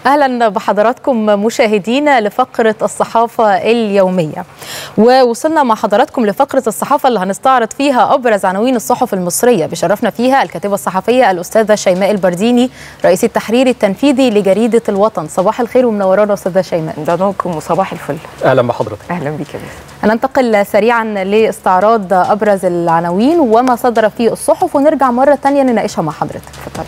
اهلا بحضراتكم مشاهدينا لفقره الصحافه اليوميه ووصلنا مع حضراتكم لفقره الصحافه اللي هنستعرض فيها ابرز عناوين الصحف المصريه بشرفنا فيها الكاتبه الصحفيه الاستاذه شيماء البرديني رئيس التحرير التنفيذي لجريده الوطن صباح الخير ومنورانا استاذه شيماء ده نوركم وصباح الفل اهلا بحضرتك اهلا بك يا باسم هننتقل سريعا لاستعراض ابرز العناوين وما صدر في الصحف ونرجع مره ثانيه نناقشها مع حضرتك اتفضلي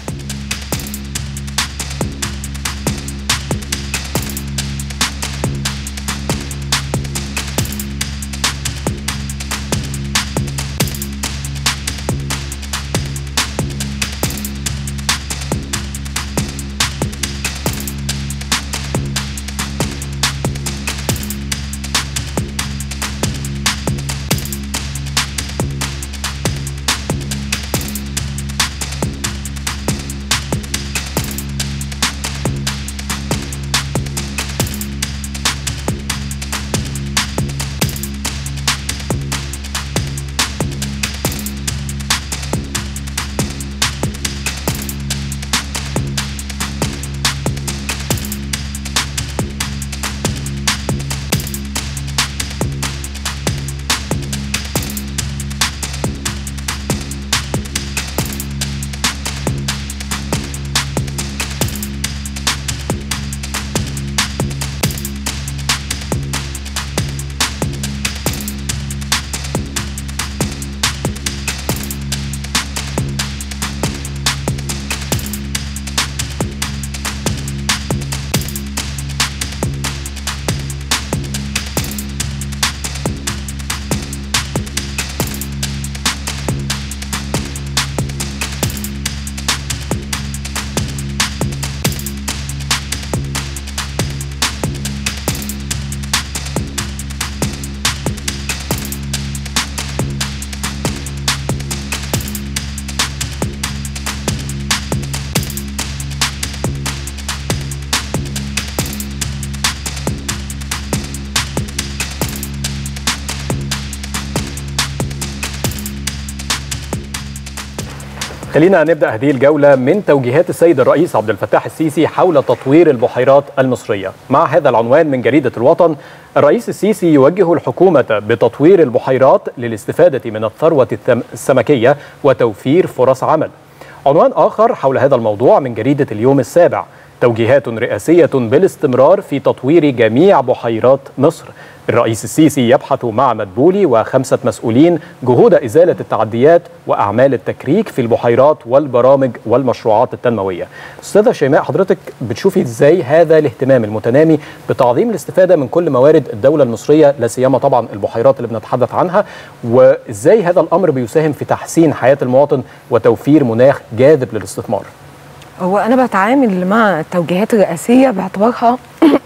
خلينا نبدا هذه الجوله من توجيهات السيد الرئيس عبد الفتاح السيسي حول تطوير البحيرات المصريه مع هذا العنوان من جريده الوطن الرئيس السيسي يوجه الحكومه بتطوير البحيرات للاستفاده من الثروه السمكيه وتوفير فرص عمل عنوان اخر حول هذا الموضوع من جريده اليوم السابع توجيهات رئاسيه بالاستمرار في تطوير جميع بحيرات مصر الرئيس السيسي يبحث مع مدبولي وخمسة مسؤولين جهود إزالة التعديات وأعمال التكريك في البحيرات والبرامج والمشروعات التنموية أستاذة شيماء حضرتك بتشوفي إزاي هذا الاهتمام المتنامي بتعظيم الاستفادة من كل موارد الدولة المصرية لا سيما طبعا البحيرات اللي بنتحدث عنها وإزاي هذا الأمر بيساهم في تحسين حياة المواطن وتوفير مناخ جاذب للاستثمار هو انا بتعامل مع التوجيهات الرئاسيه باعتبارها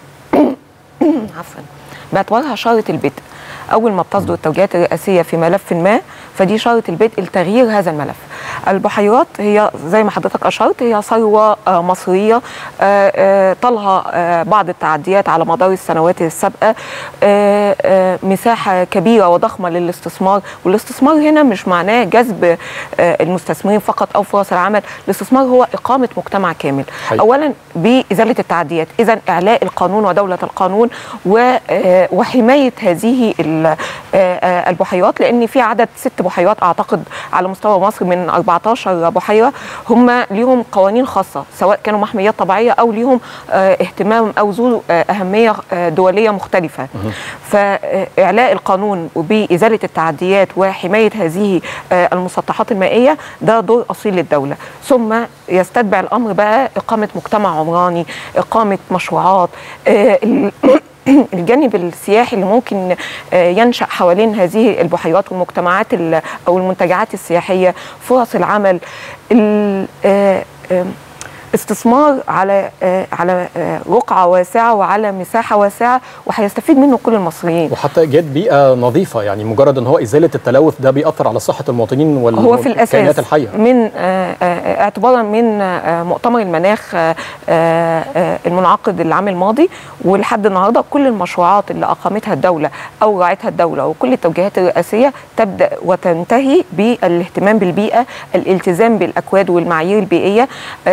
عفوا باعتبارها شاره البدء اول ما بتصدر التوجيهات الرئاسيه في ملف ما فدي شاره البدء لتغيير هذا الملف البحيرات هي زي ما حضرتك اشرت هي ثروه مصريه طالها بعض التعديات على مدار السنوات السابقه مساحه كبيره وضخمه للاستثمار والاستثمار هنا مش معناه جذب المستثمرين فقط او فرص العمل الاستثمار هو اقامه مجتمع كامل حي. اولا بازاله التعديات اذا اعلاء القانون ودوله القانون وحمايه هذه البحيرات لان في عدد ست بحيرات اعتقد على مستوى مصر من 14 بحيره هم ليهم قوانين خاصه سواء كانوا محميات طبيعيه او ليهم اهتمام او ذو اهميه دوليه مختلفه فاعلاء القانون وبازاله التعديات وحمايه هذه المسطحات المائيه ده دور اصيل للدوله ثم يستتبع الامر بقى اقامه مجتمع عمراني اقامه مشروعات الجانب السياحي اللي ممكن ينشا حوالين هذه البحيرات والمجتمعات او المنتجعات السياحيه فرص العمل استثمار على على رقعه واسعه وعلى مساحه واسعه وهيستفيد منه كل المصريين وحتى جد بيئه نظيفه يعني مجرد ان هو ازاله التلوث ده بيأثر على صحه المواطنين هو في والكائنات الحيه من اعتبارا من مؤتمر المناخ المنعقد العام الماضي ولحد النهارده كل المشروعات اللي اقامتها الدوله او راعتها الدوله وكل التوجيهات الرئاسيه تبدا وتنتهي بالاهتمام بالبيئه الالتزام بالاكواد والمعايير البيئيه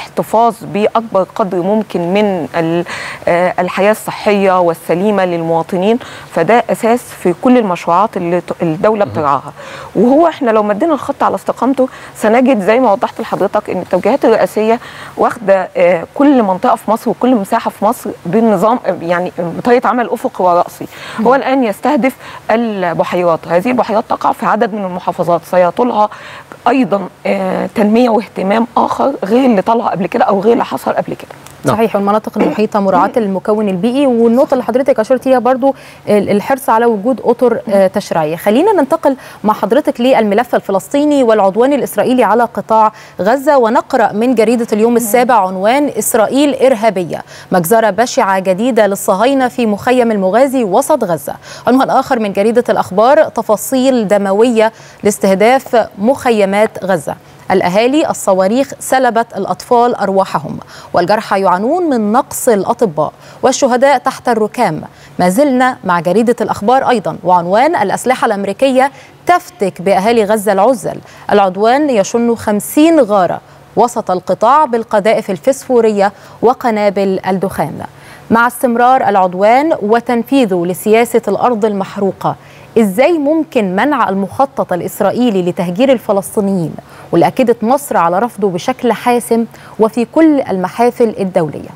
الاحتفاظ باكبر قدر ممكن من الحياه الصحيه والسليمه للمواطنين فده اساس في كل المشروعات اللي الدوله بترعاها وهو احنا لو مدينا الخط على استقامته سنجد زي ما وضحت لحضرتك ان التوجيهات الرئاسيه واخده كل منطقه في مصر وكل مساحه في مصر بالنظام يعني بطريقه عمل افقي وراسي هو الان يستهدف البحيرات هذه البحيرات تقع في عدد من المحافظات سيطولها ايضا تنميه واهتمام اخر غير اللي طالها قبل كده او غير اللي حصل قبل كده صحيح والمناطق المحيطه مراعاه المكون البيئي والنقطه اللي حضرتك اشرت ليها برضو الحرص على وجود اطر تشريعيه خلينا ننتقل مع حضرتك للملف الفلسطيني والعدوان الاسرائيلي على قطاع غزه ونقرا من جريده اليوم السابع عنوان اسرائيل ارهابيه مجزره بشعه جديده للصهاينه في مخيم المغازي وسط غزه عنوان اخر من جريده الاخبار تفاصيل دمويه لاستهداف مخيمات غزه الأهالي الصواريخ سلبت الأطفال أرواحهم والجرحى يعانون من نقص الأطباء والشهداء تحت الركام ما زلنا مع جريدة الأخبار أيضا وعنوان الأسلحة الأمريكية تفتك بأهالي غزة العزل العدوان يشن خمسين غارة وسط القطاع بالقذائف الفسفورية وقنابل الدخان مع استمرار العدوان وتنفيذه لسياسة الأرض المحروقة ازاي ممكن منع المخطط الاسرائيلي لتهجير الفلسطينيين واللي اكدت مصر على رفضه بشكل حاسم وفي كل المحافل الدوليه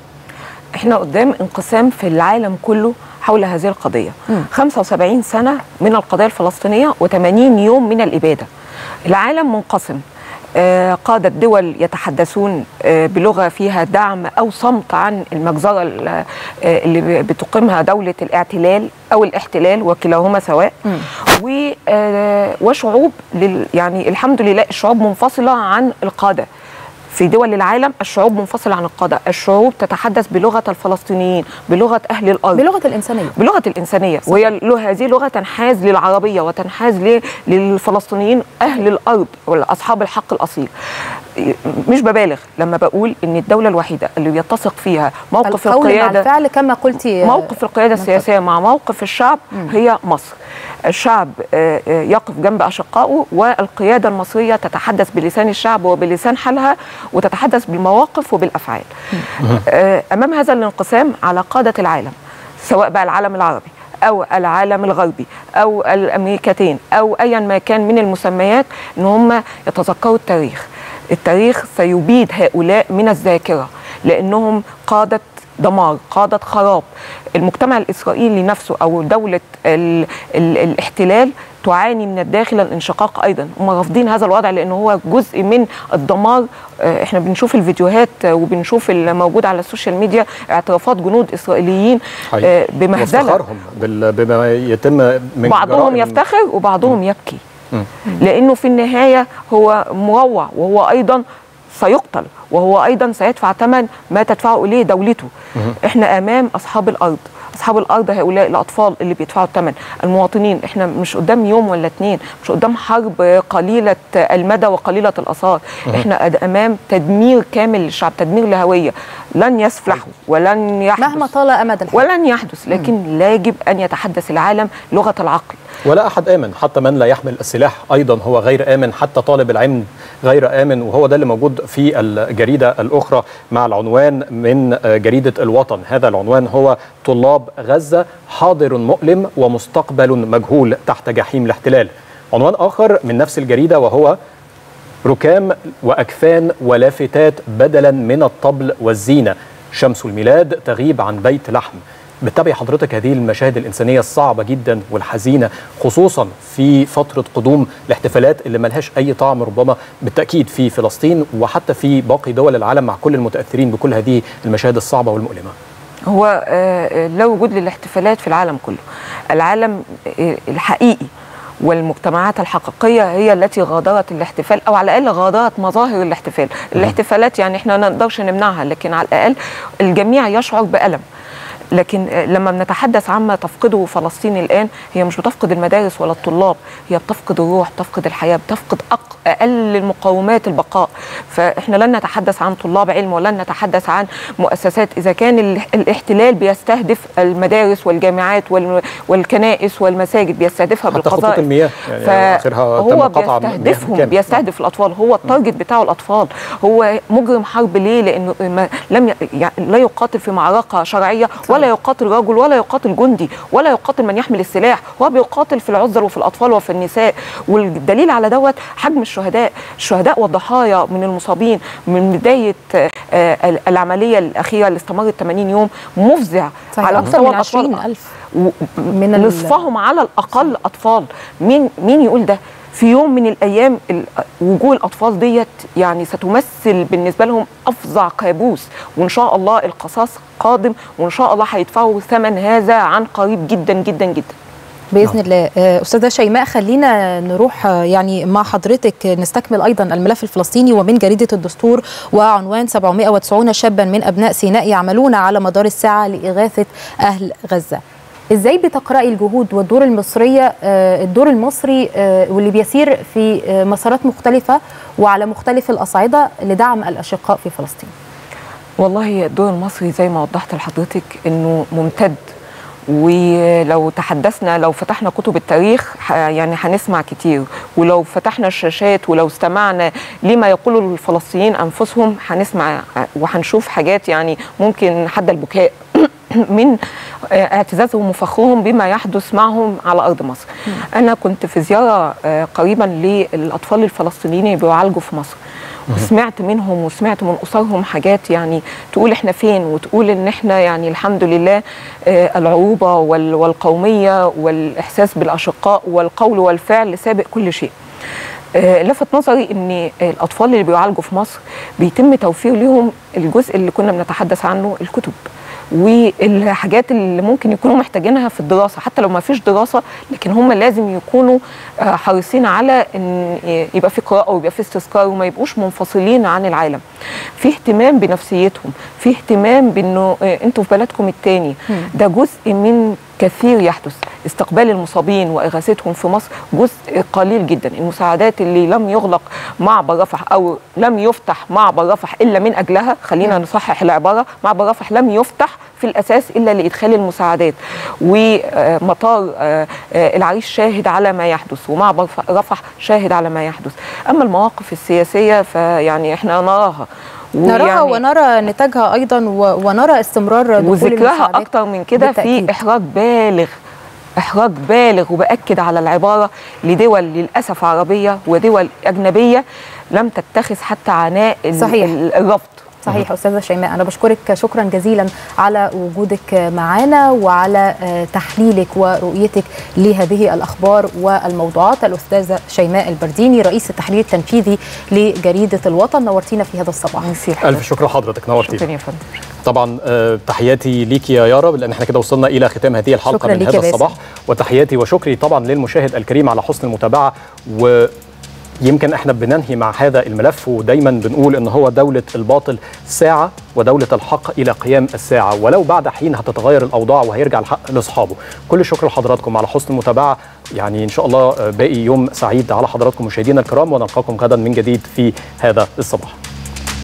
احنا قدام انقسام في العالم كله حول هذه القضيه م. 75 سنه من القضيه الفلسطينيه و80 يوم من الاباده العالم منقسم آه قادة دول يتحدثون آه بلغة فيها دعم أو صمت عن المجزرة آه اللي بتقيمها دولة الاعتلال أو الاحتلال وكلاهما سواء و وشعوب يعني الحمد لله الشعوب منفصلة عن القادة في دول العالم الشعوب منفصلة عن القادة الشعوب تتحدث بلغة الفلسطينيين بلغة أهل الأرض بلغة الإنسانية بلغة الإنسانية صحيح. وهي هذه لغة تنحاز للعربية وتنحاز للفلسطينيين أهل الأرض أصحاب الحق الأصيل مش ببالغ لما بقول ان الدوله الوحيده اللي يتسق فيها موقف القياده مع الفعل كما قلتي موقف القياده السياسيه مع موقف الشعب م. هي مصر الشعب يقف جنب اشقائه والقياده المصريه تتحدث بلسان الشعب وبلسان حالها وتتحدث بالمواقف وبالافعال امام هذا الانقسام على قاده العالم سواء بقى العالم العربي او العالم الغربي او الامريكتين او ايا ما كان من المسميات ان هم يتذكروا التاريخ التاريخ سيبيد هؤلاء من الذاكره لانهم قاده دمار قادة خراب المجتمع الإسرائيلي نفسه أو دولة ال ال الاحتلال تعاني من الداخل الانشقاق ايضا هم رافضين هذا الوضع لانه هو جزء من الدمار احنا بنشوف الفيديوهات وبنشوف الموجود على السوشيال ميديا اعترافات جنود اسرائيليين بمهزله بما يتم من بعضهم يفتخر وبعضهم يبكي لانه في النهايه هو مروع وهو ايضا سيقتل وهو ايضا سيدفع ثمن ما تدفعه اليه دولته احنا امام اصحاب الارض اصحاب الارض هؤلاء الاطفال اللي بيدفعوا الثمن المواطنين احنا مش قدام يوم ولا اتنين مش قدام حرب قليله المدى وقليله الاثار احنا امام تدمير كامل للشعب تدمير لهويه لن يسفلحوا ولن يحدث مهما طال امد الحرب ولن يحدث لكن لا يجب ان يتحدث العالم لغه العقل ولا احد امن حتى من لا يحمل السلاح ايضا هو غير امن حتى طالب العلم غير امن وهو ده اللي موجود في الجريده الاخرى مع العنوان من جريده الوطن هذا العنوان هو طلاب غزه حاضر مؤلم ومستقبل مجهول تحت جحيم الاحتلال عنوان اخر من نفس الجريده وهو ركام واكفان ولافتات بدلا من الطبل والزينه شمس الميلاد تغيب عن بيت لحم بتتابعي حضرتك هذه المشاهد الإنسانية الصعبة جدا والحزينة خصوصا في فترة قدوم الاحتفالات اللي ملهاش أي طعم ربما بالتأكيد في فلسطين وحتى في باقي دول العالم مع كل المتأثرين بكل هذه المشاهد الصعبة والمؤلمة هو لا وجود للاحتفالات في العالم كله العالم الحقيقي والمجتمعات الحقيقية هي التي غادرت الاحتفال أو على الأقل غادرت مظاهر الاحتفال الاحتفالات يعني احنا ما نقدرش نمنعها لكن على الأقل الجميع يشعر بألم لكن لما بنتحدث عما تفقده فلسطين الان هي مش بتفقد المدارس ولا الطلاب هي بتفقد الروح بتفقد الحياه بتفقد اقل المقومات البقاء فاحنا لن نتحدث عن طلاب علم ولن نتحدث عن مؤسسات اذا كان الاحتلال بيستهدف المدارس والجامعات والكنائس والمساجد بيستهدفها بالقذائف المياه يعني فهو بيستهدفهم بيستهدف الاطفال هو التارجت بتاعه الاطفال هو مجرم حرب ليه لانه لم يعني لا يقاتل في معركه شرعيه ولا يقاتل رجل ولا يقاتل جندي ولا يقاتل من يحمل السلاح هو بيقاتل في العذر وفي الاطفال وفي النساء والدليل على دوت حجم الشهداء الشهداء والضحايا من المصابين من بدايه العمليه الاخيره اللي استمرت 80 يوم مفزع على مستوى الاطفال من نصفهم على الاقل اطفال مين مين يقول ده في يوم من الايام وجوه الاطفال ديت يعني ستمثل بالنسبه لهم افظع كابوس وان شاء الله القصاص قادم وان شاء الله هيدفعوا ثمن هذا عن قريب جدا جدا جدا باذن الله استاذه شيماء خلينا نروح يعني مع حضرتك نستكمل ايضا الملف الفلسطيني ومن جريده الدستور وعنوان 790 شابا من ابناء سيناء يعملون على مدار الساعه لاغاثه اهل غزه ازاي بتقراي الجهود والدور المصريه الدور المصري واللي بيسير في مسارات مختلفه وعلى مختلف الاصعده لدعم الاشقاء في فلسطين والله الدور المصري زي ما وضحت لحضرتك انه ممتد ولو تحدثنا لو فتحنا كتب التاريخ يعني هنسمع كتير ولو فتحنا الشاشات ولو استمعنا لما يقوله الفلسطينيين انفسهم هنسمع وهنشوف حاجات يعني ممكن حد البكاء من اعتزازهم وفخرهم بما يحدث معهم على ارض مصر. انا كنت في زياره قريبا للاطفال الفلسطينيين اللي بيعالجوا في مصر. وسمعت منهم وسمعت من اسرهم حاجات يعني تقول احنا فين وتقول ان احنا يعني الحمد لله العروبه والقوميه والاحساس بالاشقاء والقول والفعل سابق كل شيء. لفت نظري ان الاطفال اللي بيعالجوا في مصر بيتم توفير لهم الجزء اللي كنا بنتحدث عنه الكتب والحاجات اللي ممكن يكونوا محتاجينها في الدراسه حتى لو ما فيش دراسه لكن هم لازم يكونوا حريصين على ان يبقى في قراءه ويبقى في استذكار وما يبقوش منفصلين عن العالم في اهتمام بنفسيتهم في اهتمام بانه انتوا في بلدكم التاني ده جزء من كثير يحدث استقبال المصابين واغاثتهم في مصر جزء قليل جدا المساعدات اللي لم يغلق معبر رفح او لم يفتح معبر رفح الا من اجلها خلينا نصحح العباره معبر رفح لم يفتح في الاساس الا لادخال المساعدات ومطار العريش شاهد على ما يحدث ومعبر رفح شاهد على ما يحدث اما المواقف السياسيه فيعني احنا نراها نراها ونرى نتاجها ايضا ونرى استمرار وذكرها اكتر من كده في احراج بالغ احراج بالغ وباكد على العباره لدول للاسف عربيه ودول اجنبيه لم تتخذ حتى عناء صحيح. الرفض صحيح استاذه شيماء انا بشكرك شكرا جزيلا على وجودك معنا وعلى تحليلك ورؤيتك لهذه الاخبار والموضوعات الاستاذه شيماء البرديني رئيس التحرير التنفيذي لجريده الوطن نورتينا في هذا الصباح الف شكر لحضرتك نورتينا شكرا يا فندم طبعا تحياتي ليكي يا يارا لان احنا كده وصلنا الى ختام هذه الحلقه من هذا الصباح وتحياتي وشكري طبعا للمشاهد الكريم على حسن المتابعه و يمكن احنا بننهي مع هذا الملف ودايما بنقول ان هو دولة الباطل ساعة ودولة الحق إلى قيام الساعة ولو بعد حين هتتغير الأوضاع وهيرجع الحق لأصحابه كل الشكر لحضراتكم على حسن المتابعة يعني إن شاء الله باقي يوم سعيد على حضراتكم مشاهدينا الكرام ونلقاكم غدا من جديد في هذا الصباح